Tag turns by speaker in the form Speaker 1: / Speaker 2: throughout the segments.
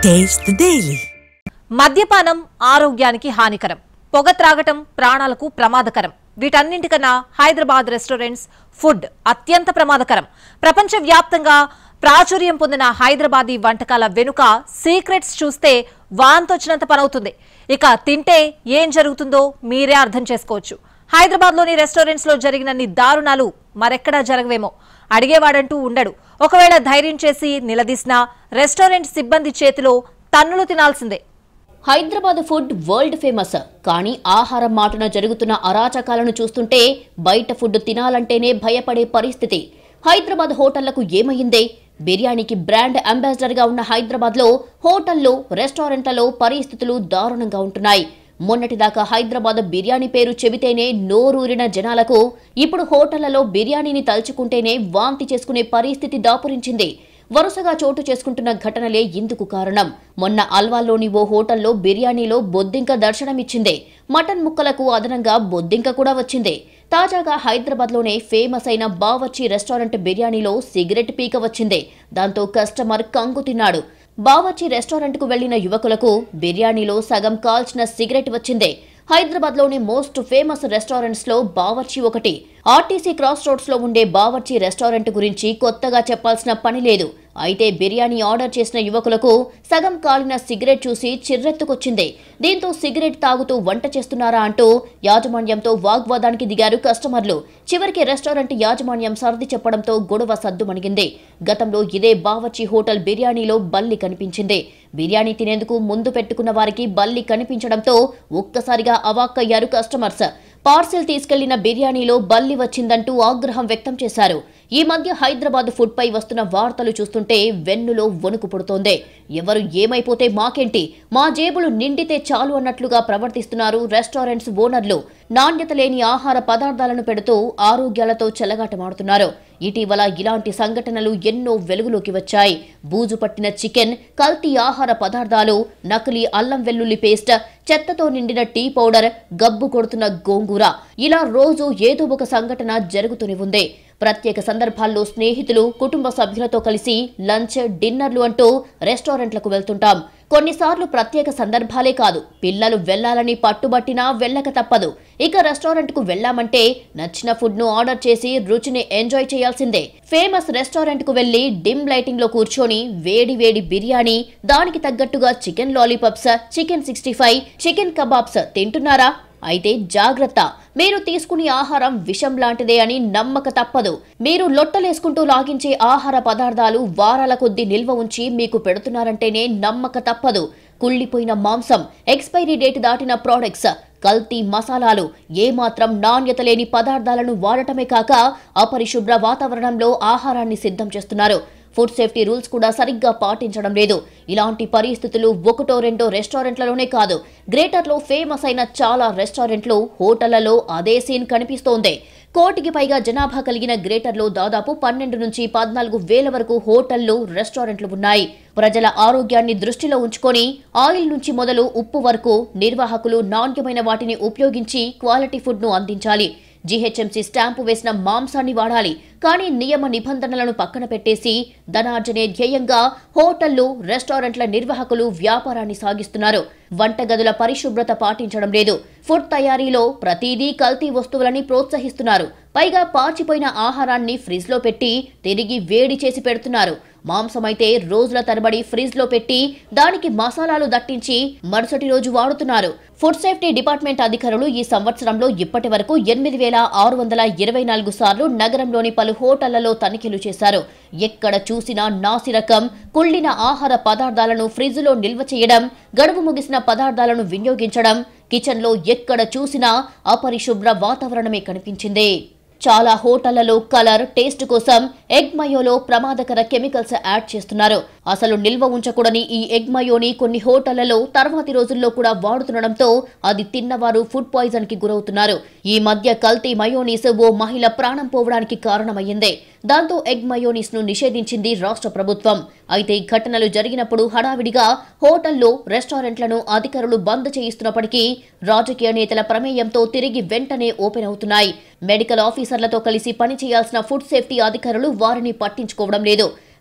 Speaker 1: Taste the Daily.
Speaker 2: మద్యపానం ఆరోగ్యానికి హానికరం పొగ త్రాగటం ప్రాణాలకు ప్రమాదకరం వీటన్నింటికన్నా హైదరాబాద్ రెస్టారెంట్స్ ఫుడ్ అత్యంత ప్రమాదకరం ప్రపంచ వ్యాప్తంగా ప్రాచుర్యం పొందిన హైదరాబాదీ వంటకాల వెనుక సీక్రెట్స్ చూస్తే వాంతొచ్చినంత పనవుతుంది ఇక తింటే ఏం జరుగుతుందో మీరే అర్థం చేసుకోవచ్చు హైదరాబాద్లోని రెస్టారెంట్స్ లో జరిగినన్ని దారుణాలు మరెక్కడా జరగవేమో అడిగేవాడంటూ ఉండడు ఒకవేళ ధైర్యం చేసి నిలదీసినా రెస్టారెంట్ సిబ్బంది చేతిలో తన్నులు తినాల్సిందే
Speaker 3: హైదరాబాద్ ఫుడ్ వరల్డ్ ఫేమస్ కానీ ఆహారం మాటున జరుగుతున్న అరాచకాలను చూస్తుంటే బయట ఫుడ్ తినాలంటేనే భయపడే పరిస్థితి హైదరాబాద్ హోటళ్లకు ఏమైందే బిర్యానీకి బ్రాండ్ అంబాసిడర్గా ఉన్న హైదరాబాద్లో హోటళ్లు రెస్టారెంట్లలో పరిస్థితులు దారుణంగా ఉంటున్నాయి మొన్నటిదాకా హైదరాబాద్ బిర్యానీ పేరు చెబితేనే నోరూరిన జనాలకు ఇప్పుడు హోటళ్లలో బిర్యానీని తలుచుకుంటేనే వాంతి చేసుకునే పరిస్థితి దాపురించింది వరుసగా చోటు చేసుకుంటున్న ఘటనలే ఇందుకు కారణం మొన్న అల్వాల్లోని ఓ హోటల్లో బిర్యానీలో బొద్దింక దర్శనమిచ్చింది మటన్ ముక్కలకు అదనంగా బొద్దింక కూడా వచ్చింది తాజాగా హైదరాబాద్లోనే ఫేమస్ అయిన బావర్చి రెస్టారెంట్ బిర్యానీలో సిగరెట్ పీక వచ్చింది దాంతో కస్టమర్ కంగు తిన్నాడు బావర్చి రెస్టారెంట్కు వెళ్లిన యువకులకు బిర్యానీలో సగం కాల్చిన సిగరెట్ వచ్చింది హైదరాబాద్లోని మోస్ట్ ఫేమస్ రెస్టారెంట్స్ లో బావర్చి ఒకటి ఆర్టీసీ క్రాస్ రోడ్స్ లో ఉండే బావర్చి రెస్టారెంట్ గురించి కొత్తగా చెప్పాల్సిన పని లేదు అయితే బిర్యానీ ఆర్డర్ చేసిన యువకులకు సగం కాలిన సిగరెట్ చూసి చిర్రెత్తుకొచ్చింది దీంతో సిగరెట్ తాగుతూ వంట చేస్తున్నారా అంటూ యాజమాన్యంతో వాగ్వాదానికి దిగారు కస్టమర్లు చివరికి రెస్టారెంట్ యాజమాన్యం సర్ది చెప్పడంతో గొడవ సద్దుమణిగింది గతంలో ఇదే బావర్చి హోటల్ బిర్యానీలో బల్లి కనిపించింది బిర్యానీ తినేందుకు ముందు పెట్టుకున్న వారికి బల్లి కనిపించడంతో ఒక్కసారిగా అవాక్కయ్యారు కస్టమర్స్ పార్సిల్ తీసుకెళ్లిన బిర్యానీలో బల్లి వచ్చిందంటూ ఆగ్రహం వ్యక్తం చేశారు ఈ మధ్య హైదరాబాద్ ఫుడ్ పై వస్తున్న వార్తలు చూస్తుంటే వెన్నులో వణుకు పుడుతోంది ఎవరు ఏమైపోతే మాకేంటి మా జేబులు నిండితే చాలు అన్నట్లుగా ప్రవర్తిస్తున్నారు రెస్టారెంట్స్ ఓనర్లు నాణ్యత లేని ఆహార పదార్థాలను పెడుతూ ఆరోగ్యాలతో చెలగాటమాడుతున్నారు ఇటీవల ఇలాంటి సంఘటనలు ఎన్నో వెలుగులోకి వచ్చాయి బూజు పట్టిన చికెన్ కల్తీ ఆహార పదార్థాలు నకిలీ అల్లం వెల్లుల్లి పేస్ట్ చెత్తతో నిండిన టీ పౌడర్ గబ్బు కొడుతున్న గోంగూర ఇలా రోజు ఏదో ఒక సంఘటన జరుగుతూనే ఉంది ప్రత్యేక సందర్భాల్లో స్నేహితులు కుటుంబ సభ్యులతో కలిసి లంచ్ డిన్నర్లు అంటూ రెస్టారెంట్లకు వెళ్తుంటాం కొన్నిసార్లు ప్రత్యేక సందర్భాలే కాదు పిల్లలు వెళ్లాలని పట్టుబట్టినా వెళ్ళక తప్పదు ఇక రెస్టారెంట్ కు వెళ్లామంటే నచ్చిన ఫుడ్ ను ఆర్డర్ చేసి రుచిని ఎంజాయ్ చేయాల్సిందే ఫేమస్ రెస్టారెంట్ కు వెళ్లి డిమ్ లైటింగ్ లో కూర్చొని వేడి వేడి బిర్యానీ దానికి తగ్గట్టుగా chicken lollipops chicken sixty five chicken kebabs తింటున్నారా అయితే జాగ్రత్త మీరు తీసుకునే ఆహారం విషం లాంటిదే అని నమ్మక తప్పదు మీరు లొట్టలేసుకుంటూ లాగించే ఆహార పదార్థాలు వారాల కొద్దీ నిల్వ ఉంచి మీకు పెడుతున్నారంటేనే నమ్మక తప్పదు కుళ్ళిపోయిన మాంసం ఎక్స్పైరీ డేట్ దాటిన ప్రోడక్ట్స్ కల్తీ మసాలాలు ఏమాత్రం నాణ్యత లేని పదార్థాలను వాడటమే కాక అపరిశుభ్ర వాతావరణంలో ఆహారాన్ని సిద్ధం చేస్తున్నారు ఫుడ్ సేఫ్టీ రూల్స్ కూడా సరిగ్గా పాటించడం లేదు ఇలాంటి పరిస్థితులు ఒకటో రెండో రెస్టారెంట్లలోనే కాదు గ్రేటర్లో ఫేమస్ అయిన చాలా రెస్టారెంట్లు హోటళ్లలో అదే సీన్ కనిపిస్తోంది కోటికి పైగా జనాభా కలిగిన గ్రేటర్లో దాదాపు పన్నెండు నుంచి పద్నాలుగు వేల వరకు హోటళ్లు రెస్టారెంట్లు ఉన్నాయి ప్రజల ఆరోగ్యాన్ని దృష్టిలో ఉంచుకొని ఆయిల్ నుంచి మొదలు ఉప్పు వరకు నిర్వాహకులు నాణ్యమైన వాటిని ఉపయోగించి క్వాలిటీ ఫుడ్ను అందించాలి జీహెచ్ఎంసీ స్టాంపు వేసిన మాంసాన్ని వాడాలి కానీ నియమ నిబంధనలను పక్కన పెట్టేసి ధనార్జనే ధ్యేయంగా హోటళ్లు రెస్టారెంట్ల నిర్వాహకులు వ్యాపారాన్ని సాగిస్తున్నారు వంటగదుల పరిశుభ్రత పాటించడం లేదు ఫుడ్ తయారీలో ప్రతిదీ కల్తీ వస్తువులని ప్రోత్సహిస్తున్నారు పైగా పాచిపోయిన ఆహారాన్ని ఫ్రిజ్ లో పెట్టి తిరిగి వేడి చేసి పెడుతున్నారు మాంసమైతే రోజుల తరబడి ఫ్రిజ్ లో పెట్టి దానికి మసాలాలు దట్టించి మరుసటి రోజు వాడుతున్నారు ఫుడ్ సేఫ్టీ డిపార్ట్మెంట్ అధికారులు ఈ సంవత్సరంలో ఇప్పటి వరకు ఎనిమిది వేల ఆరు వందల ఇరవై నాలుగు సార్లు నగరంలోని పలు హోటళ్లలో తనిఖీలు చేశారు ఎక్కడ చూసినా నాసిరకం కుళ్ళిన ఆహార పదార్థాలను ఫ్రిడ్జ్లో నిల్వ చేయడం గడువు ముగిసిన పదార్థాలను వినియోగించడం కిచెన్లో ఎక్కడ చూసినా అపరిశుభ్ర వాతావరణమే కనిపించింది చాలా హోటళ్లలో కలర్ టేస్ట్ కోసం ఎగ్ మయోలో ప్రమాదకర కెమికల్స్ యాడ్ చేస్తున్నారు అసలు నిల్వ ఉంచకూడని ఈ ఎగ్ మయోని కొన్ని హోటళ్లలో తర్వాతి రోజుల్లో కూడా వాడుతుండడంతో అది తిన్నవారు ఫుడ్ పాయిజన్ కి గురవుతున్నారు ఈ మధ్య కల్తీ మయోనీస్ ఓ మహిళ ప్రాణం పోవడానికి కారణమయ్యింది దాంతో ఎగ్ మయోనీస్ ను నిషేధించింది రాష్ట్ర ప్రభుత్వం అయితే ఘటనలు జరిగినప్పుడు హడావిడిగా హోటళ్లు రెస్టారెంట్లను అధికారులు బంద్ చేయిస్తున్నప్పటికీ రాజకీయ నేతల ప్రమేయంతో తిరిగి వెంటనే ఓపెన్ అవుతున్నాయి మెడికల్ ఆఫీసర్లతో కలిసి పనిచేయాల్సిన ఫుడ్ సేఫ్టీ అధికారులు వారిని పట్టించుకోవడం లేదు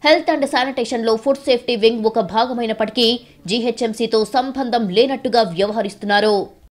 Speaker 3: హెల్త్ అండ్ శానిటేషన్ లో ఫుడ్ సేఫ్టీ వింగ్ ఒక భాగమైనప్పటికీ జీహెచ్ఎంసీతో సంబంధం లేనట్టుగా వ్యవహరిస్తున్నారు